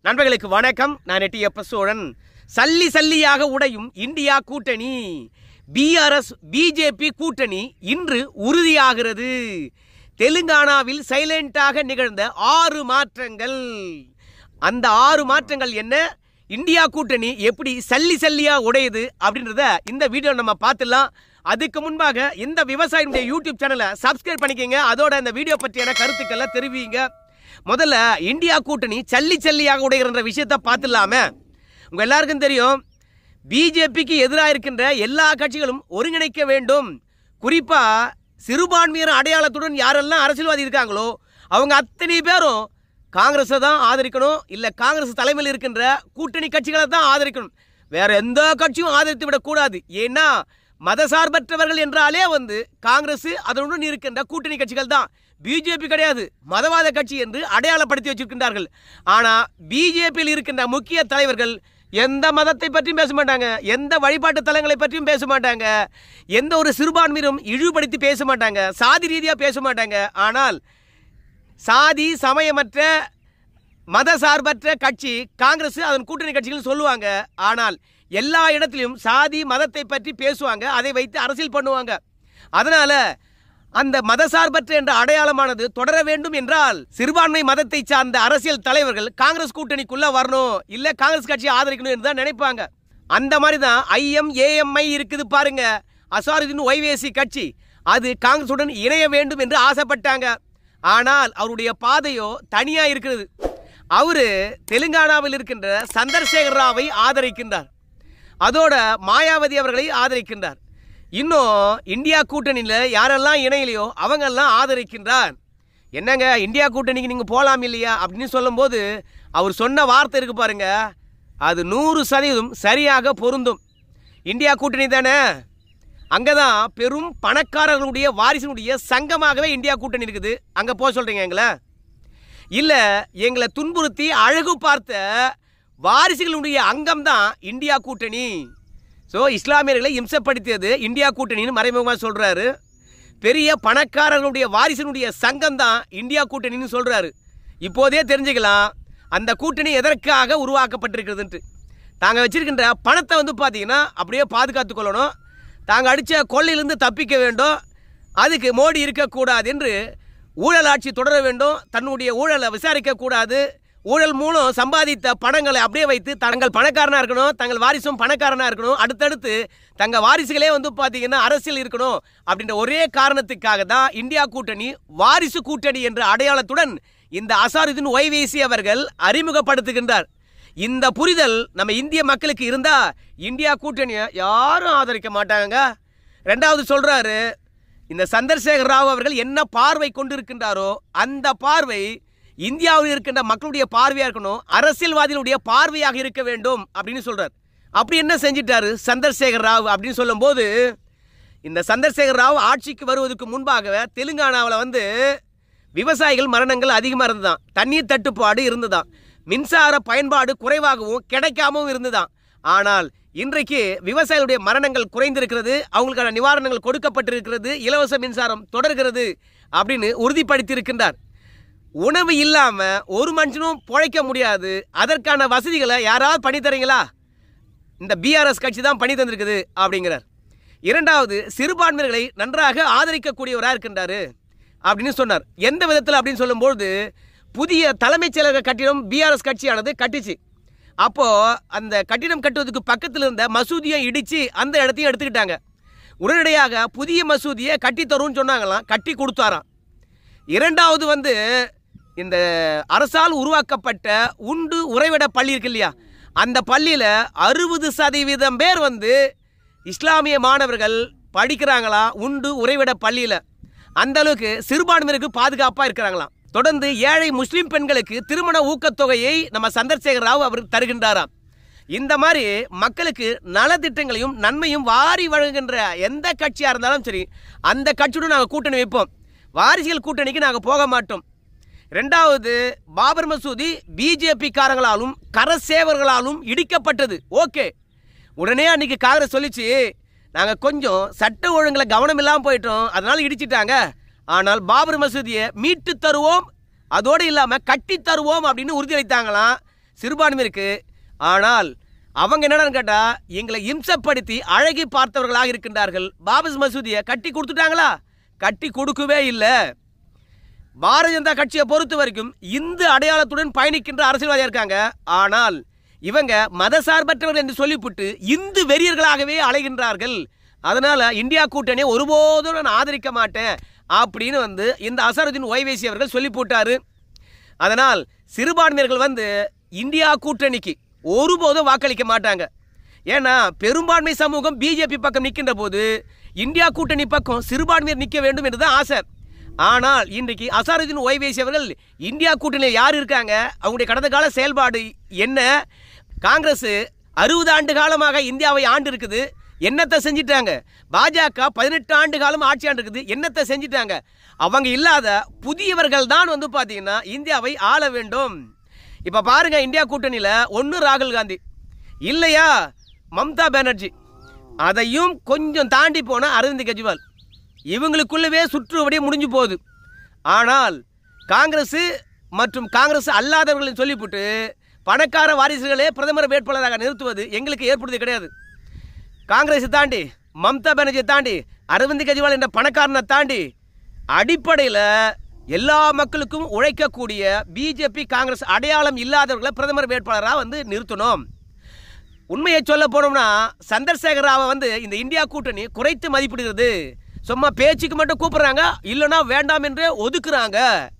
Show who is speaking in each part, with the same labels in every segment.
Speaker 1: நண்பர்களுக்கு வணக்கம் நான் எட்டியப்ப சோழன் சல்லி சல்லியாக உடையும் இந்தியா கூட்டணி பிஆர்எஸ் பிஜேபி கூட்டணி இன்று உறுதியாகிறது தெலுங்கானாவில் சைலண்டாக நிகழ்ந்த ஆறு மாற்றங்கள் அந்த ஆறு மாற்றங்கள் என்ன இந்தியா கூட்டணி எப்படி சல்லி சல்லியா உடையுது அப்படின்றத இந்த வீடியோ நம்ம பார்த்துடலாம் அதுக்கு முன்பாக இந்த விவசாயினுடைய யூடியூப் சேனலை சப்ஸ்கிரைப் பண்ணிக்கங்க அதோட இந்த வீடியோ பற்றியான கருத்துக்களை தெரிவிங்க முதல்ல இந்தியா கூட்டணி சல்லி சல்லியாக உடைகிற விஷயத்தை பார்த்துடலாமே உங்க எல்லாருக்கும் தெரியும் பிஜேபிக்கு எதிராக இருக்கின்ற எல்லா கட்சிகளும் ஒருங்கிணைக்க வேண்டும் குறிப்பா சிறுபான்மையினர் அடையாளத்துடன் யாரெல்லாம் அரசியல்வாதி இருக்காங்களோ அவங்க அத்தனை பேரும் காங்கிரஸை தான் ஆதரிக்கணும் இல்லை காங்கிரஸ் தலைமையில் இருக்கின்ற கூட்டணி கட்சிகளை தான் ஆதரிக்கணும் வேற எந்த கட்சியும் ஆதரித்து விடக்கூடாது ஏன்னா மதசார்பற்றவர்கள் என்றாலே வந்து காங்கிரஸ் அதனுடன் இருக்கின்ற கூட்டணி கட்சிகள் தான் பிஜேபி கிடையாது மதவாத கட்சி என்று அடையாளப்படுத்தி வச்சிருக்கின்றார்கள் ஆனா பிஜேபியில் இருக்கின்ற முக்கிய தலைவர்கள் எந்த மதத்தை பற்றியும் பேச மாட்டாங்க எந்த வழிபாட்டு தலங்களை பற்றியும் பேச மாட்டாங்க எந்த ஒரு சிறுபான்மையினரும் இழிவுபடுத்தி பேச மாட்டாங்க சாதி ரீதியாக பேச மாட்டாங்க ஆனால் சாதி சமயமற்ற மத சார்பற்ற கட்சி காங்கிரஸ் அதன் கூட்டணி கட்சிகள் சொல்லுவாங்க ஆனால் எல்லா இடத்திலும் சாதி மதத்தை பற்றி பேசுவாங்க அதை வைத்து அரசியல் பண்ணுவாங்க அதனால அந்த மதசார்பற்ற என்ற அடையாளமானது தொடர வேண்டும் என்றால் சிறுபான்மை மதத்தை சார்ந்த அரசியல் தலைவர்கள் காங்கிரஸ் கூட்டணிக்குள்ள வரணும் இல்ல காங்கிரஸ் கட்சியை ஆதரிக்கணும் என்று தான் நினைப்பாங்க அந்த மாதிரி தான் ஐஎம் ஏஎம்ஐ இருக்குது பாருங்க அசாருதீன் ஒய்வேசி கட்சி அது காங்கிரசுடன் இணைய வேண்டும் என்று ஆசைப்பட்டாங்க ஆனால் அவருடைய பாதையோ தனியா இருக்கிறது அவரு தெலுங்கானாவில் இருக்கின்ற சந்திரசேகர் ராவை ஆதரிக்கின்றார் அதோட மாயாவதி அவர்களை ஆதரிக்கின்றார் இன்னும் இந்தியா கூட்டணியில் யாரெல்லாம் இணையிலையோ அவங்கெல்லாம் ஆதரிக்கின்றார் என்னங்க இந்தியா கூட்டணிக்கு நீங்கள் போகலாம் இல்லையா அப்படின்னு சொல்லும்போது அவர் சொன்ன வார்த்தை இருக்கு பாருங்க அது நூறு சதவீதம் சரியாக பொருந்தும் இந்தியா கூட்டணி தானே அங்கே தான் பெரும் பணக்காரர்களுடைய வாரிசினுடைய சங்கமாகவே இந்தியா கூட்டணி இருக்குது அங்கே போக சொல்கிறீங்க எங்களை இல்லை எங்களை துன்புறுத்தி அழகு பார்த்த வாரிசுகளுடைய அங்கம் தான் இந்தியா கூட்டணி ஸோ இஸ்லாமியர்களை இம்சப்படுத்தியது இந்தியா கூட்டணின்னு மறைமுகமாக சொல்கிறாரு பெரிய பணக்காரர்களுடைய வாரிசினுடைய சங்கம் தான் இந்தியா கூட்டணின்னு சொல்கிறாரு இப்போதே தெரிஞ்சுக்கலாம் அந்த கூட்டணி எதற்காக உருவாக்கப்பட்டிருக்கிறதுன்ட்டு தாங்கள் வச்சிருக்கின்ற பணத்தை வந்து பார்த்தீங்கன்னா அப்படியே பாதுகாத்து கொள்ளணும் தாங்கள் அடித்த கொள்ளையிலிருந்து தப்பிக்க வேண்டும் அதுக்கு மோடி இருக்கக்கூடாது என்று ஊழல் ஆட்சி தொடர வேண்டும் தன்னுடைய ஊழலை விசாரிக்கக்கூடாது ஊழல் மூலம் சம்பாதித்த பணங்களை அப்படியே வைத்து தங்கள் பணக்காரனாக இருக்கணும் தங்கள் வாரிசும் பணக்காரனாக இருக்கணும் அடுத்தடுத்து தங்கள் வாரிசுகளே வந்து பார்த்தீங்கன்னா அரசியல் இருக்கணும் அப்படின்ற ஒரே காரணத்துக்காக தான் இந்தியா கூட்டணி வாரிசு கூட்டணி என்ற அடையாளத்துடன் இந்த அசாருதீன் ஒய்வேசி அவர்கள் அறிமுகப்படுத்துகின்றார் இந்த புரிதல் நம்ம இந்திய மக்களுக்கு இருந்தா இந்தியா கூட்டணியை யாரும் ஆதரிக்க மாட்டாங்க ரெண்டாவது சொல்றாரு இந்த சந்திரசேகர் ராவ் அவர்கள் என்ன பார்வை கொண்டிருக்கின்றாரோ அந்த பார்வை இந்தியாவில் இருக்கின்ற மக்களுடைய பார்வையா இருக்கணும் அரசியல்வாதிகளுடைய பார்வையாக இருக்க வேண்டும் அப்படின்னு சொல்றார் அப்படி என்ன செஞ்சிட்டாரு சந்திரசேகர் ராவ் அப்படின்னு சொல்லும்போது இந்த சந்திரசேகர் ராவ் ஆட்சிக்கு வருவதற்கு முன்பாக தெலுங்கானாவில் வந்து விவசாயிகள் மரணங்கள் அதிகமாக இருந்ததாம் தண்ணீர் தட்டுப்பாடு இருந்ததாம் மின்சார பயன்பாடு குறைவாகவும் கிடைக்காமவும் இருந்ததாம் ஆனால் இன்றைக்கு விவசாயிகளுடைய மரணங்கள் குறைந்திருக்கிறது அவங்களுக்கான நிவாரணங்கள் கொடுக்கப்பட்டிருக்கிறது இலவச மின்சாரம் தொடர்கிறது அப்படின்னு உறுதிப்படுத்தி இருக்கின்றார் உணவு இல்லாம ஒரு மனுஷனும் பிழைக்க முடியாது அதற்கான வசதிகளை யாராவது பண்ணி தரீங்களா இந்த பிஆர்எஸ் கட்சி தான் பண்ணி தந்திருக்குது அப்படிங்கிறார் இரண்டாவது சிறுபான்மையர்களை நன்றாக ஆதரிக்கக்கூடியவராக இருக்கின்றாரு அப்படின்னு சொன்னார் எந்த விதத்தில் அப்படின்னு சொல்லும்போது புதிய தலைமைச் செயலக கட்டிடம் பிஆர்எஸ் கட்சியானது கட்டிச்சு அப்போ அந்த கட்டிடம் கட்டுவதற்கு பக்கத்தில் இருந்த மசூதியை இடிச்சு அந்த இடத்தையும் எடுத்துக்கிட்டாங்க உடனடியாக புதிய மசூதியை கட்டி தரும்னு சொன்னாங்களாம் கட்டி கொடுத்தாராம் இரண்டாவது வந்து இந்த அரசால் உருவாக்கப்பட்ட உண்டு உறைவிட பள்ளி இருக்கு இல்லையா அந்த பள்ளியில் அறுபது சதவீதம் பேர் வந்து இஸ்லாமிய மாணவர்கள் படிக்கிறாங்களா உண்டு உறைவிட பள்ளியில் அந்த அளவுக்கு சிறுபான்மையினருக்கு பாதுகாப்பாக இருக்கிறாங்களாம் தொடர்ந்து ஏழை முஸ்லிம் பெண்களுக்கு திருமண ஊக்கத்தொகையை நம்ம சந்திரசேகர் ராவ் அவர் தருகின்றாராம் இந்த மாதிரி மக்களுக்கு நலத்திட்டங்களையும் நன்மையும் வாரி வழங்குகின்ற எந்த கட்சியாக இருந்தாலும் சரி அந்த கட்சியுடன் நாங்கள் கூட்டணி வைப்போம் வாரிசுகள் கூட்டணிக்கு நாங்கள் போக மாட்டோம் ரெண்டாவது பாபர் மசூதி பிஜேபி காரங்களாலும் கரசேவர்களாலும் இடிக்கப்பட்டது ஓகே உடனே அன்னைக்கு காங்கிரஸ் சொல்லிச்சு நாங்கள் கொஞ்சம் சட்ட ஒழுங்கில் கவனம் இல்லாமல் போயிட்டோம் அதனால இடிச்சிட்டாங்க ஆனால் பாபர் மசூதியை மீட்டு தருவோம் அதோடு இல்லாமல் கட்டி தருவோம் அப்படின்னு உறுதியளித்தாங்களாம் சிறுபான்மையினருக்கு ஆனால் அவங்க என்னடான்னு கேட்டா எங்களை இம்சப்படுத்தி அழகி பார்த்தவர்களாக இருக்கின்றார்கள் பாபஸ் மசூதியை கட்டி கொடுத்துட்டாங்களா கட்டி கொடுக்கவே இல்லை பாரதிய ஜனதா கட்சியை பொறுத்த வரைக்கும் இந்து அடையாளத்துடன் பயணிக்கின்ற அரசியல்வாதியா இருக்காங்க ஆனால் இவங்க மதசார்பற்றவர் என்று சொல்லிவிட்டு இந்து வெறியர்களாகவே அலைகின்றார்கள் அதனால இந்தியா கூட்டணியை ஒருபோதும் நான் ஆதரிக்க மாட்டேன் அப்படின்னு வந்து இந்த அசருதீன் ஒய்வேசி அவர்கள் சொல்லி போட்டாரு அதனால் சிறுபான்மையர்கள் வந்து இந்தியா கூட்டணிக்கு ஒருபோதும் வாக்களிக்க மாட்டாங்க ஏன்னா பெரும்பான்மை சமூகம் பிஜேபி பக்கம் நிற்கின்ற போது இந்தியா கூட்டணி பக்கம் சிறுபான்மையர் நிற்க வேண்டும் என்றுதான் ஆசை ஆனால் இன்றைக்கு அசாருதீன் ஒய்வேசி அவர்கள் இந்தியா கூட்டணியில் யார் இருக்காங்க அவங்களுடைய கடந்த கால செயல்பாடு என்ன காங்கிரஸ் அறுபது ஆண்டு காலமாக இந்தியாவை ஆண்டு இருக்குது என்னத்தை செஞ்சிட்டாங்க பாஜக பதினெட்டு ஆண்டு காலம் ஆட்சி ஆண்டு இருக்குது என்னத்தை செஞ்சிட்டாங்க அவங்க இல்லாத புதியவர்கள் தான் வந்து பார்த்தீங்கன்னா இந்தியாவை ஆள வேண்டும் இப்போ பாருங்க இந்தியா கூட்டணியில் ஒன்று ராகுல் காந்தி இல்லையா மம்தா பானர்ஜி அதையும் கொஞ்சம் தாண்டி போன அரவிந்த் கெஜ்ரிவால் இவங்களுக்குள்ளவே சுற்றுவடி முடிஞ்சு போகுது ஆனால் காங்கிரஸ் மற்றும் காங்கிரஸ் அல்லாதவர்களின் சொல்லிவிட்டு பணக்கார வாரிசுகளே பிரதமர் வேட்பாளராக நிறுத்துவது எங்களுக்கு ஏற்படுவது கிடையாது காங்கிரஸை தாண்டி மம்தா பானர்ஜியை தாண்டி அரவிந்த் கெஜ்ரிவால் என்ற பணக்காரனை தாண்டி அடிப்படையில் எல்லா மக்களுக்கும் உழைக்கக்கூடிய பிஜேபி காங்கிரஸ் அடையாளம் இல்லாதவர்களை பிரதமர் வேட்பாளராக வந்து நிறுத்தணும் உண்மையை சொல்ல போனோம்னா சந்திரசேகர் ராவை வந்து இந்த இந்தியா கூட்டணி குறைத்து மதிப்பிடுகிறது சும்மா பேச்சுக்கு மட்டும் கூப்பிடுறாங்க இல்லைன்னா வேண்டாம் என்று ஒதுக்குறாங்க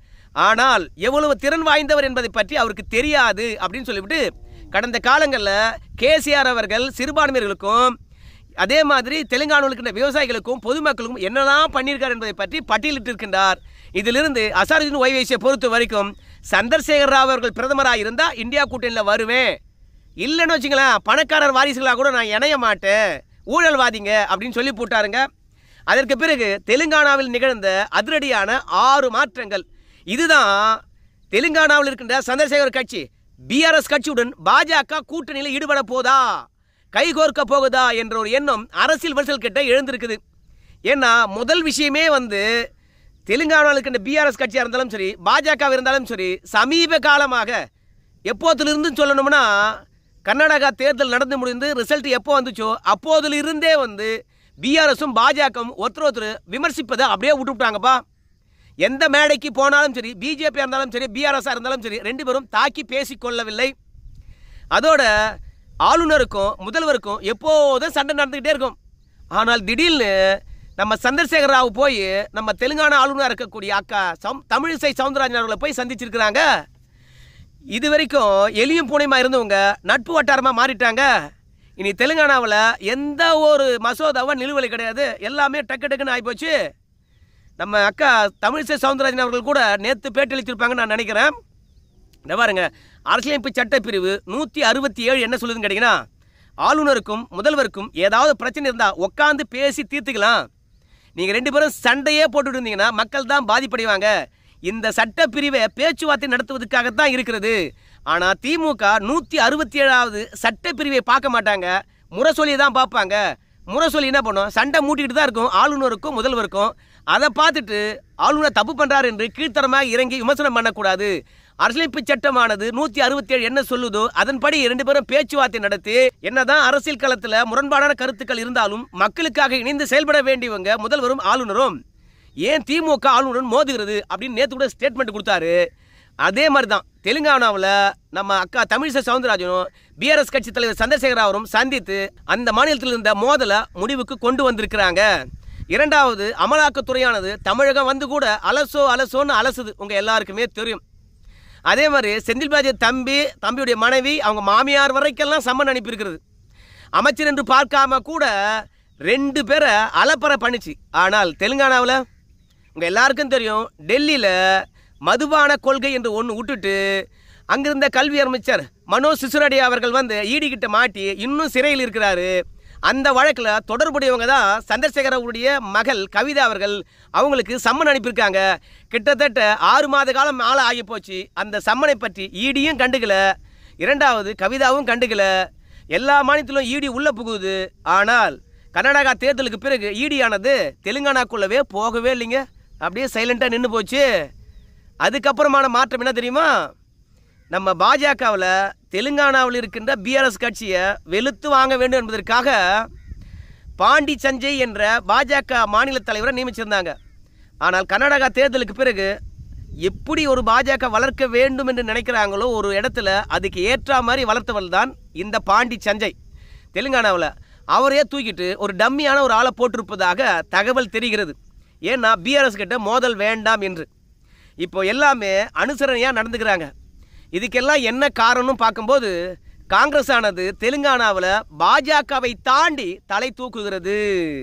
Speaker 1: ஆனால் எவ்வளவு திறன் வாய்ந்தவர் என்பதை பற்றி அவருக்கு தெரியாது அப்படின்னு சொல்லிவிட்டு கடந்த காலங்களில் கேசிஆர் அவர்கள் சிறுபான்மையர்களுக்கும் அதே மாதிரி தெலுங்கானாவில் இருக்கின்ற விவசாயிகளுக்கும் பொதுமக்களுக்கும் என்னெல்லாம் பண்ணியிருக்கார் என்பதை பற்றி பட்டியலிட்டு இருக்கின்றார் இதிலிருந்து அசாருதீன் ஒய்வேசியை பொறுத்த வரைக்கும் சந்திரசேகர் ராவ் அவர்கள் பிரதமராக இருந்தால் இந்தியா கூட்டணியில் வருவேன் இல்லைன்னு வச்சுங்களேன் பணக்காரர் வாரிசுகளாக கூட நான் இணைய மாட்டேன் ஊழல்வாதிங்க அப்படின்னு சொல்லி போட்டாருங்க அதற்கு பிறகு தெலுங்கானாவில் நிகழ்ந்த அதிரடியான ஆறு மாற்றங்கள் இதுதான் தெலுங்கானாவில் இருக்கின்ற சந்திரசேகர் கட்சி பிஆர்எஸ் கட்சியுடன் பாஜக கூட்டணியில் ஈடுபட போதா கைகோர்க்க போகுதா என்ற ஒரு எண்ணம் அரசியல் விரிசல் கிட்ட எழுந்திருக்குது ஏன்னா முதல் விஷயமே வந்து தெலுங்கானாவில் இருக்கின்ற பிஆர்எஸ் கட்சியாக இருந்தாலும் சரி பாஜக இருந்தாலும் சரி சமீப காலமாக எப்போதிலிருந்து சொல்லணும்னா கர்நாடகா தேர்தல் நடந்து முடிந்து ரிசல்ட் எப்போ வந்துச்சோ அப்போதிலிருந்தே வந்து பிஆர்எஸும் பாஜகவும் ஒருத்தர் ஒருத்தர் விமர்சிப்பதை அப்படியே விட்டுவிட்டாங்கப்பா எந்த மேடைக்கு போனாலும் சரி பிஜேபி இருந்தாலும் சரி பிஆர்எஸ்ஸாக இருந்தாலும் சரி ரெண்டு பேரும் தாக்கி பேசிக்கொள்ளவில்லை அதோட ஆளுநருக்கும் முதல்வருக்கும் எப்போதும் சண்டை நடந்துக்கிட்டே இருக்கும் ஆனால் திடீர்னு நம்ம சந்திரசேகர ராவ் போய் நம்ம தெலுங்கானா ஆளுநராக இருக்கக்கூடிய அக்கா சம் தமிழிசை சவுந்தரராஜன் அவர்களை போய் சந்திச்சிருக்கிறாங்க இது வரைக்கும் எலியும் பூனையுமா இருந்தவங்க நட்பு வட்டாரமாக மாறிட்டாங்க இனி தெலுங்கானாவில் எந்த ஒரு மசோதாவும் நிலுவலை கிடையாது எல்லாமே டக்கு டக்குன்னு ஆகிப்போச்சு நம்ம அக்கா தமிழிசை சவுந்தரராஜன் அவர்கள் கூட நேற்று பேட்டியளித்திருப்பாங்கன்னு நான் நினைக்கிறேன் இந்த பாருங்க அரசியலமைப்பு சட்டப்பிரிவு நூற்றி அறுபத்தி ஏழு என்ன சொல்லுதுன்னு கேட்டிங்கன்னா ஆளுநருக்கும் முதல்வருக்கும் ஏதாவது பிரச்சனை இருந்தால் உட்காந்து பேசி தீர்த்துக்கலாம் நீங்கள் ரெண்டு பேரும் சண்டையே போட்டுட்டு இருந்தீங்கன்னா மக்கள் தான் பாதிப்படைவாங்க இந்த சட்டப்பிரிவை பேச்சுவார்த்தை நடத்துவதற்காகத்தான் இருக்கிறது ஆனால் திமுக நூற்றி அறுபத்தி ஏழாவது சட்டப்பிரிவை பார்க்க மாட்டாங்க முரசொலியை தான் பார்ப்பாங்க முரசொலி என்ன பண்ணும் சண்டை மூட்டிக்கிட்டு தான் இருக்கும் ஆளுநருக்கும் முதல்வருக்கும் அதை பார்த்துட்டு ஆளுநர் தப்பு பண்றாரு என்று கீழ்த்தரமாக இறங்கி விமர்சனம் பண்ணக்கூடாது அரசியலமைப்பு சட்டமானது நூத்தி அறுபத்தி ஏழு என்ன சொல்லுதோ அதன்படி இரண்டு பேரும் பேச்சுவார்த்தை நடத்தி என்னதான் அரசியல் களத்துல முரண்பாடான கருத்துக்கள் இருந்தாலும் மக்களுக்காக இணைந்து செயல்பட வேண்டியவங்க முதல்வரும் ஆளுநரும் ஏன் திமுக ஆளுநருடன் மோதுகிறது அப்படின்னு நேற்று கூட ஸ்டேட்மெண்ட் கொடுத்தாரு அதே மாதிரி தான் தெலுங்கானாவில் நம்ம அக்கா தமிழிசை சவுந்தரராஜனும் பிஆர்எஸ் கட்சி தலைவர் சந்திரசேகர் அவரும் சந்தித்து அந்த மாநிலத்தில் இருந்த மோதலை முடிவுக்கு கொண்டு வந்திருக்கிறாங்க இரண்டாவது அமலாக்கத்துறையானது தமிழகம் வந்து கூட அலசோ அலசோன்னு அலசுது உங்க எல்லாருக்குமே தெரியும் அதே மாதிரி செந்தில் பாலாஜி தம்பி தம்பியுடைய மனைவி அவங்க மாமியார் வரைக்கெல்லாம் சம்மன் அனுப்பியிருக்கிறது அமைச்சர் என்று பார்க்காம கூட ரெண்டு பேரை அலப்பற பண்ணிச்சு ஆனால் தெலுங்கானாவில் உங்கள் எல்லாருக்கும் தெரியும் டெல்லியில் மதுபான கொள்கை என்று ஒன்று விட்டுட்டு அங்கிருந்த கல்வி அமைச்சர் மனோஜ் சிசுரடியா அவர்கள் வந்து ஈடி கிட்ட மாட்டி இன்னும் சிறையில் இருக்கிறாரு அந்த வழக்கில் தொடர்புடையவங்க தான் சந்திரசேகர அவருடைய மகள் கவிதா அவர்கள் அவங்களுக்கு சம்மன் அனுப்பியிருக்காங்க கிட்டத்தட்ட ஆறு மாத காலம் ஆள ஆகி போச்சு அந்த சம்மனை பற்றி ஈடியும் கண்டுக்கல இரண்டாவது கவிதாவும் கண்டுக்கல எல்லா மாநிலத்திலும் ஈடி உள்ள புகுது ஆனால் கர்நாடகா தேர்தலுக்கு பிறகு ஈடியானது தெலுங்கானாக்குள்ளவே போகவே இல்லைங்க அப்படியே சைலண்டாக நின்று போச்சு அதுக்கப்புறமான மாற்றம் என்ன தெரியுமா நம்ம பாஜகவில் தெலுங்கானாவில் இருக்கின்ற பிஆர்எஸ் கட்சியை வெளுத்து வாங்க வேண்டும் என்பதற்காக பாண்டி சஞ்சய் என்ற பாஜக மாநில தலைவரை நியமிச்சிருந்தாங்க ஆனால் கர்நாடகா தேர்தலுக்கு பிறகு எப்படி ஒரு பாஜக வளர்க்க வேண்டும் என்று நினைக்கிறாங்களோ ஒரு இடத்துல அதுக்கு ஏற்ற மாதிரி வளர்த்தவள் தான் இந்த பாண்டி சஞ்சய் தெலுங்கானாவில் அவரே தூக்கிட்டு ஒரு டம்மியான ஒரு ஆளை போட்டிருப்பதாக தகவல் தெரிகிறது ஏன்னா பிஆர்எஸ் கிட்ட மோதல் வேண்டாம் என்று இப்போ எல்லாமே அனுசரணையாக நடந்துக்கிறாங்க இதுக்கெல்லாம் என்ன காரணம்னு பார்க்கும்போது காங்கிரஸ் ஆனது தெலுங்கானாவில் பாஜகவை தாண்டி தலை தூக்குகிறது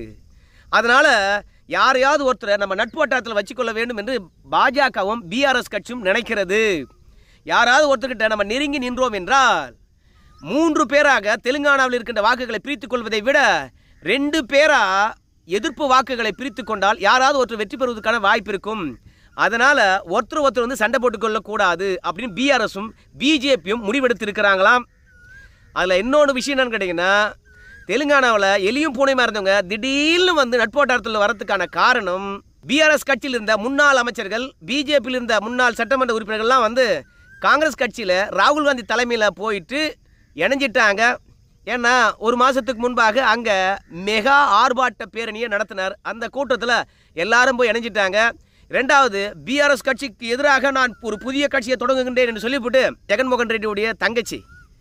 Speaker 1: அதனால யாரையாவது ஒருத்தரை நம்ம நட்பு வட்டாரத்தில் வச்சுக்கொள்ள வேண்டும் என்று பாஜகவும் பிஆர்எஸ் கட்சியும் நினைக்கிறது யாராவது ஒருத்தர்கிட்ட நம்ம நெருங்கி நின்றோம் என்றால் மூன்று பேராக தெலுங்கானாவில் இருக்கின்ற வாக்குகளை பிரித்துக் கொள்வதை விட ரெண்டு பேரா எதிர்ப்பு வாக்குகளை பிரித்து கொண்டால் யாராவது ஒருத்தர் வெற்றி பெறுவதற்கான வாய்ப்பு இருக்கும் அதனால ஒருத்தர் ஒருத்தர் வந்து சண்டை போட்டுக்கொள்ள கூடாது அப்படின்னு பிஆர்எஸும் பிஜேபியும் முடிவெடுத்திருக்கிறாங்களாம் அதில் இன்னொன்று விஷயம் என்னன்னு கேட்டிங்கன்னா தெலுங்கானாவில் எலியும் பூனையுமா இருந்தவங்க திடீர்னு வந்து நட்போட்டாரத்தில் வரதுக்கான காரணம் பிஆர்எஸ் கட்சியில் இருந்த முன்னாள் அமைச்சர்கள் பிஜேபியில் இருந்த முன்னாள் சட்டமன்ற உறுப்பினர்கள்லாம் வந்து காங்கிரஸ் கட்சியில் ராகுல் காந்தி தலைமையில் போயிட்டு இணைஞ்சிட்டாங்க ஏன்னா ஒரு மாதத்துக்கு முன்பாக அங்கே மெகா ஆர்ப்பாட்ட பேரணியை நடத்தினார் அந்த கூட்டத்தில் எல்லாரும் போய் இணைஞ்சிட்டாங்க ரெண்டாவது பிஆர்எஸ் கட்சிக்கு எதிராக நான் ஒரு புதிய கட்சியை தொடங்குகின்றேன் என்று சொல்லிவிட்டு ஜெகன்மோகன் ரெட்டியுடைய தங்கச்சி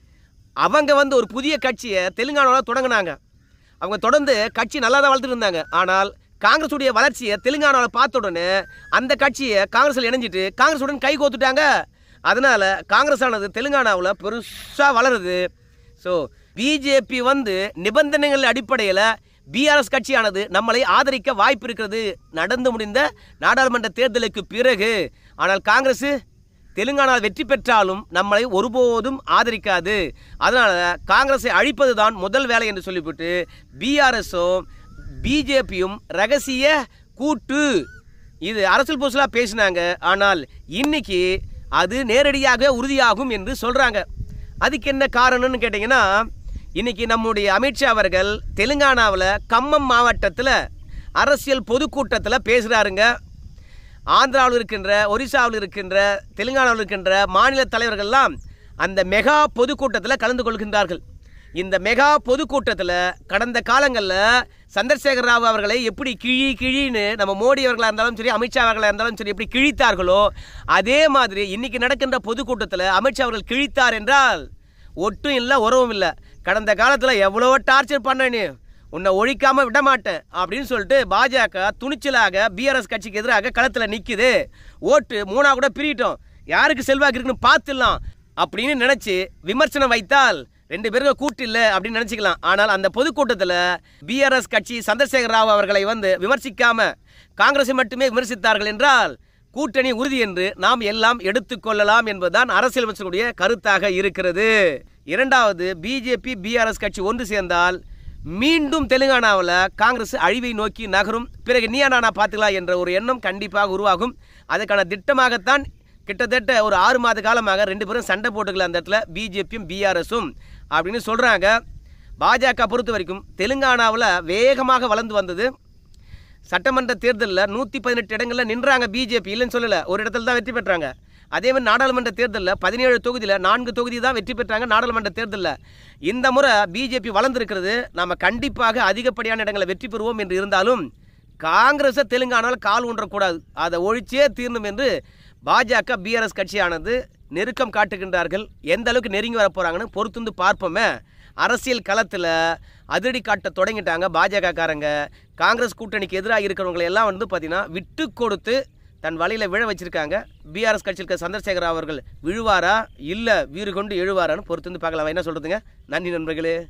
Speaker 1: அவங்க வந்து ஒரு புதிய கட்சியை தெலுங்கானாவில் தொடங்கினாங்க அவங்க தொடர்ந்து கட்சி நல்லா தான் வளர்த்துட்டு இருந்தாங்க ஆனால் காங்கிரஸுடைய வளர்ச்சியை தெலுங்கானாவில் பார்த்த உடனே அந்த கட்சியை காங்கிரஸில் இணைஞ்சிட்டு காங்கிரஸுடன் கை கோத்துட்டாங்க அதனால காங்கிரஸ் ஆனது தெலுங்கானாவில் பெருசாக வளருது ஸோ பிஜேபி வந்து நிபந்தனைகள் அடிப்படையில் பிஆர்எஸ் கட்சியானது நம்மளை ஆதரிக்க வாய்ப்பு இருக்கிறது நடந்து முடிந்த நாடாளுமன்ற தேர்தலுக்கு பிறகு ஆனால் காங்கிரஸ் தெலுங்கானாவில் வெற்றி பெற்றாலும் நம்மளை ஒருபோதும் ஆதரிக்காது அதனால் காங்கிரஸை அழிப்பது தான் முதல் வேலை என்று சொல்லிவிட்டு பிஆர்எஸும் பிஜேபியும் ரகசிய கூட்டு இது அரசியல் புதுசலாக பேசினாங்க ஆனால் இன்னைக்கு அது நேரடியாக உறுதியாகும் என்று சொல்கிறாங்க அதுக்கு என்ன காரணம்னு கேட்டிங்கன்னா இன்னைக்கு நம்முடைய அமித்ஷா அவர்கள் தெலுங்கானாவில் கம்மம் மாவட்டத்தில் அரசியல் பொதுக்கூட்டத்தில் பேசுகிறாருங்க ஆந்திராவில் இருக்கின்ற ஒரிசாவில் இருக்கின்ற தெலுங்கானாவில் இருக்கின்ற மாநில தலைவர்கள்லாம் அந்த மெகா பொதுக்கூட்டத்தில் கலந்து கொள்கின்றார்கள் இந்த மெகா பொதுக்கூட்டத்தில் கடந்த காலங்களில் சந்திரசேகர் ராவ் அவர்களை எப்படி கிழி கிழின்னு நம்ம மோடி அவர்களாக இருந்தாலும் சரி அமித்ஷா அவர்களாக இருந்தாலும் சரி எப்படி கிழித்தார்களோ அதே மாதிரி இன்னைக்கு நடக்கின்ற பொதுக்கூட்டத்தில் அமித்ஷா அவர்கள் கிழித்தார் என்றால் ஒட்டும் இல்லை உறவும் இல்லை கடந்த காலத்தில் எவ்வளோ டார்ச்சர் பண்ண நீ உன்னை ஒழிக்காம விட மாட்டேன் அப்படின்னு சொல்லிட்டு பாஜக துணிச்சலாக பிஆர்எஸ் கட்சிக்கு எதிராக களத்தில் நிற்குது ஓட்டு மூணா கூட பிரிட்டோம் யாருக்கு செல்வாக்கு இருக்குன்னு பார்த்துடலாம் அப்படின்னு நினைச்சு விமர்சனம் வைத்தால் ரெண்டு பேருக்கு கூட்டு இல்லை அப்படின்னு நினைச்சுக்கலாம் ஆனால் அந்த பொதுக்கூட்டத்தில் பிஆர்எஸ் கட்சி சந்திரசேகர் ராவ் அவர்களை வந்து விமர்சிக்காம காங்கிரஸை மட்டுமே விமர்சித்தார்கள் என்றால் கூட்டணி உறுதி என்று நாம் எல்லாம் எடுத்துக்கொள்ளலாம் என்பதுதான் அரசியல் விமர்சனுடைய கருத்தாக இருக்கிறது இரண்டாவது பிஜேபி பிஆர்எஸ் கட்சி ஒன்று சேர்ந்தால் மீண்டும் தெலுங்கானாவில் காங்கிரஸ் அழிவை நோக்கி நகரும் பிறகு நீயா நானா பார்த்துக்கலாம் என்ற ஒரு எண்ணம் கண்டிப்பாக உருவாகும் அதுக்கான திட்டமாகத்தான் கிட்டத்தட்ட ஒரு ஆறு மாத காலமாக ரெண்டு பேரும் சண்டை போட்டுக்கல அந்த இடத்துல பிஜேபியும் பிஆர்எஸும் அப்படின்னு சொல்கிறாங்க பாஜக பொறுத்த வரைக்கும் தெலுங்கானாவில் வேகமாக வளர்ந்து வந்தது சட்டமன்ற தேர்தலில் நூற்றி பதினெட்டு இடங்களில் நின்றாங்க பிஜேபி இல்லைன்னு சொல்லலை ஒரு இடத்துல தான் வெற்றி பெற்றாங்க அதே மாதிரி நாடாளுமன்ற தேர்தலில் பதினேழு தொகுதியில் நான்கு தொகுதி தான் வெற்றி பெற்றாங்க நாடாளுமன்ற தேர்தலில் இந்த முறை பிஜேபி வளர்ந்துருக்கிறது நாம் கண்டிப்பாக அதிகப்படியான இடங்களை வெற்றி பெறுவோம் என்று இருந்தாலும் காங்கிரஸை தெலுங்கானாவில் கால் ஊன்றக்கூடாது அதை ஒழிச்சே தீரணும் என்று பாஜக பிஆர்எஸ் கட்சியானது நெருக்கம் காட்டுகின்றார்கள் எந்த அளவுக்கு நெருங்கி வர போகிறாங்கன்னு பொறுத்துந்து பார்ப்போமே அரசியல் களத்தில் அதிரடி காட்ட தொடங்கிட்டாங்க பாஜக காரங்க காங்கிரஸ் கூட்டணிக்கு எதிராக இருக்கிறவங்களை எல்லாம் வந்து பார்த்தீங்கன்னா விட்டு கொடுத்து தன் வலையில் விழ வச்சிருக்காங்க பிஆர்எஸ் கட்சியில் இருக்க சந்திரசேகர் அவர்கள் விழுவாரா இல்லை வீறு கொண்டு எழுவாரான்னு பொறுத்து வந்து பார்க்கலாம் என்ன சொல்கிறதுங்க நன்றி நண்பர்களே